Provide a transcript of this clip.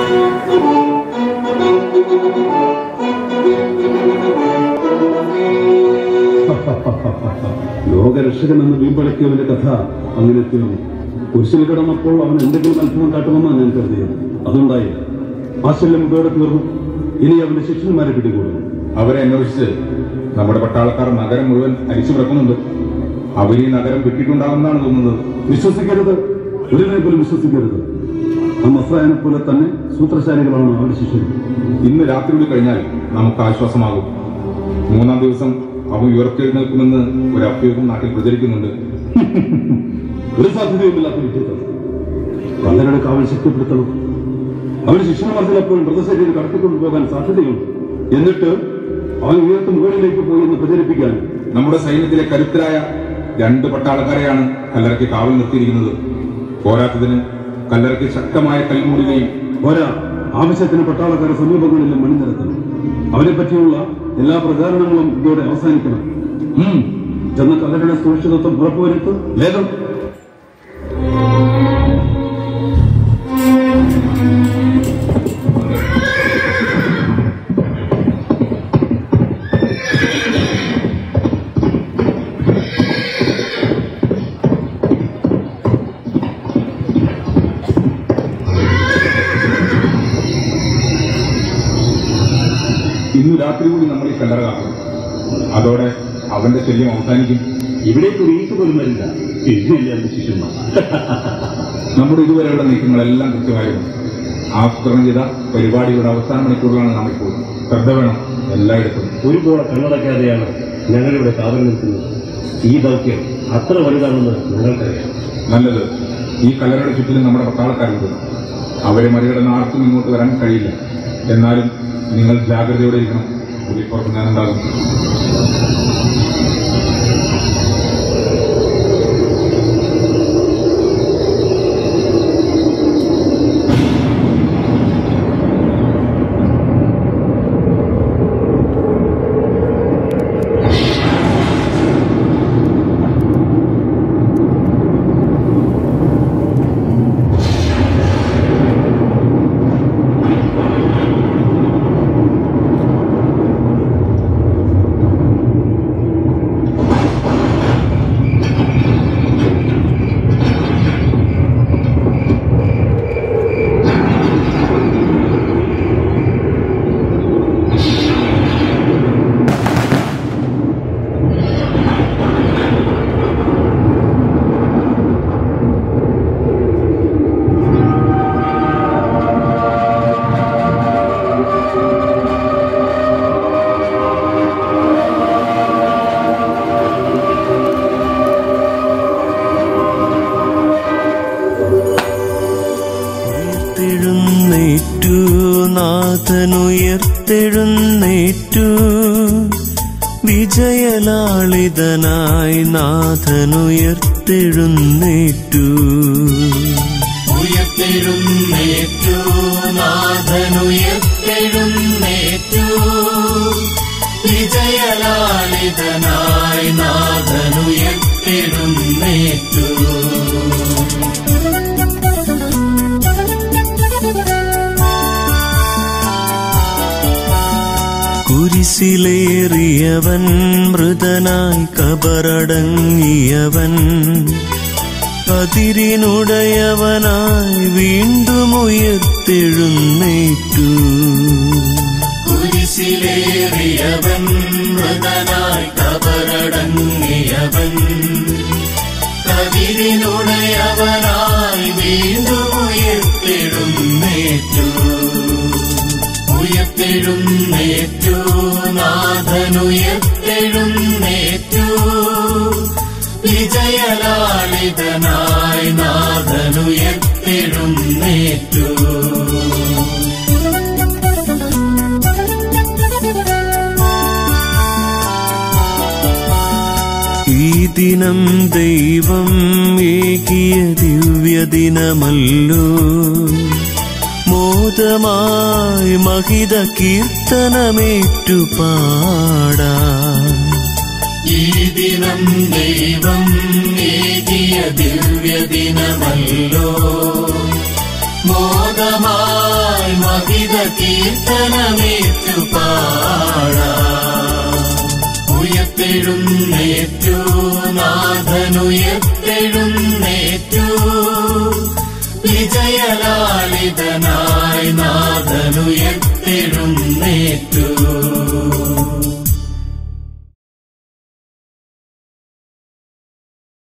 ലോകരക്ഷകൻ എന്ന് വീമ്പടക്കിയവന്റെ കഥ അങ്ങനെ തീർന്നു കുരിശിൽ കിടന്നപ്പോൾ അവൻ എന്തെങ്കിലും അത്ഭുതം കാട്ടുമെന്നാണ് ഞാൻ കരുതിയത് അതുണ്ടായില്ല ആശല്യം ഇതോടെ തീർന്നു ഇനി അവന്റെ ശിഷ്യന്മാരെ പിടികൂടുന്നു അവരെ അന്വേഷിച്ച് നമ്മുടെ പട്ടാളക്കാർ നഗരം മുഴുവൻ അരിച്ചു കിടക്കുന്നുണ്ട് അവർ ഈ നഗരം വിട്ടിട്ടുണ്ടാകുമെന്നാണ് തോന്നുന്നത് വിശ്വസിക്കരുത് ഒരുവനെ പോലും വിശ്വസിക്കരുത് ആ മസ്രായനെ പോലെ തന്നെ സൂത്രശാലികളാണ് അവന്റെ ശിഷ്യർ ഇന്ന് രാത്രി കൂടി കഴിഞ്ഞാൽ നമുക്ക് ആശ്വാസമാകും മൂന്നാം ദിവസം അവൻ ഉയർത്തെഴുന്നേൽക്കുമെന്ന് ഒരു അഭ്യൂഹം നാട്ടിൽ പ്രചരിക്കുന്നുണ്ട് ഒരു സാധ്യതയുമില്ലാത്ത വിദ്യത്വം കള്ളരുടെ കാവൽ ശക്തിപ്പെടുത്തണം അവന് ശിക്ഷണമാർ ചിലപ്പോൾ മൃതശരീരം കടത്തിക്കൊണ്ടുപോകാൻ സാധ്യതയുണ്ട് എന്നിട്ട് അവൻ ഉയർത്ത് മുകളിലേക്ക് പോയി എന്ന് പ്രചരിപ്പിക്കാൻ നമ്മുടെ സൈന്യത്തിലെ കരുത്തരായ രണ്ട് പട്ടാളക്കാരെയാണ് കല്ലറയ്ക്ക് കാവൽ നിർത്തിയിരിക്കുന്നത് പോരാത്തതിന് കല്ലറയ്ക്ക് ശക്തമായ കൽമൂടുകയും പോരാ ആവശ്യത്തിന് പട്ടാളക്കാരെ സമീപങ്ങളിലും മണിനിരത്തണം അവരെ പറ്റിയുള്ള എല്ലാ പ്രചാരണങ്ങളും ഇതോടെ അവസാനിക്കണം ഉം. ചെന്ന കല്ലരുടെ സുരക്ഷിതത്വം ഉറപ്പുവരുത്ത് വേഗം ഇന്ന് രാത്രി കൂടി നമ്മൾ ഈ കല്ലറ കാക്കും അതോടെ അവന്റെ ശല്യം അവസാനിക്കും ഇവിടേക്ക് ഒരു ഈക്ക് പോലും വരില്ല പിന്നെയല്ലേ അവന്റെ ശിഷ്യന്മാർ നമ്മുടെ ഇതുവരെയുള്ള നീക്കങ്ങളെല്ലാം കൃത്യമായിരുന്നു ആസൂത്രണം ചെയ്ത പരിപാടികളുടെ അവസാന മണിക്കൂറിലാണ് നാം ഇപ്പോൾ ശ്രദ്ധ വേണം എല്ലായിടത്തും ഒരു പോള കണ്ണടയ്ക്കാതെയാണ് ഞങ്ങളിവിടെ കാവൽ നിൽക്കുന്നത് ഈ ദൗത്യം അത്ര വലുതാണെന്ന് ഞങ്ങൾക്കറിയാം നല്ലത് ഈ കല്ലറയുടെ ചുറ്റിലും നമ്മുടെ പട്ടാളക്കാരുണ്ട് അവരെ മറികടന്ന് ആർക്കും ഇങ്ങോട്ട് വരാൻ കഴിയില്ല എന്നാലും നിങ്ങൾ ജാഗ്രതയോടെ ഇരിക്കണം പുലിപ്പുറത്ത് ഞാനുണ്ടാകും ഉയർത്തെഴുന്നേറ്റു നാഥനുയർത്തെഴുന്നേറ്റു വിജയലാളിതനായി നാഥനുയർത്തെഴുന്നേറ്റു ഉയർത്തെഴുന്നേറ്റു നാഥനുയർത്തെഴുന്നേറ്റു വിജയലാളിതനായി നാഥനുയർത്തെഴുന്നേറ്റു കുരിശിലേറിയവൻ മൃതനായി കബറടങ്ങിയവൻ അതിരിനുടയവനായി വീണ്ടും ഉയർത്തെഴുന്നേറ്റു കുരിശിലേറിയവൻ മൃതനായി കബറടങ്ങിയവൻ കതിരിനുടയവനായി വീണ്ടും ഉയർത്തെഴുന്നേറ്റു ഉയർത്തെഴുന്നേറ്റു നാഥനുയർത്തെഴുന്നേറ്റു വിജയലാളിതനായി നാഥനുയർത്തെഴുന്നേറ്റു ഈ ദിനം ദൈവം ഏകിയ ദിവ്യദിനമല്ലോ മോദമായി മഹിത കീർത്തനമേറ്റു പാടാ ഈ ദിനം ദൈവം ഏകിയ ദിവ്യദിനമല്ലോ മോദമായി നാഥനുയർത്തനായി മഹിത കീർത്തനമേറ്റു പാടാ ഉയർത്തെഴുന്നേറ്റു നാഥനുയർത്തെഴുന്നേറ്റു വിജയലാളിതനായി നാഥനുയർത്തെഴുന്നേറ്റു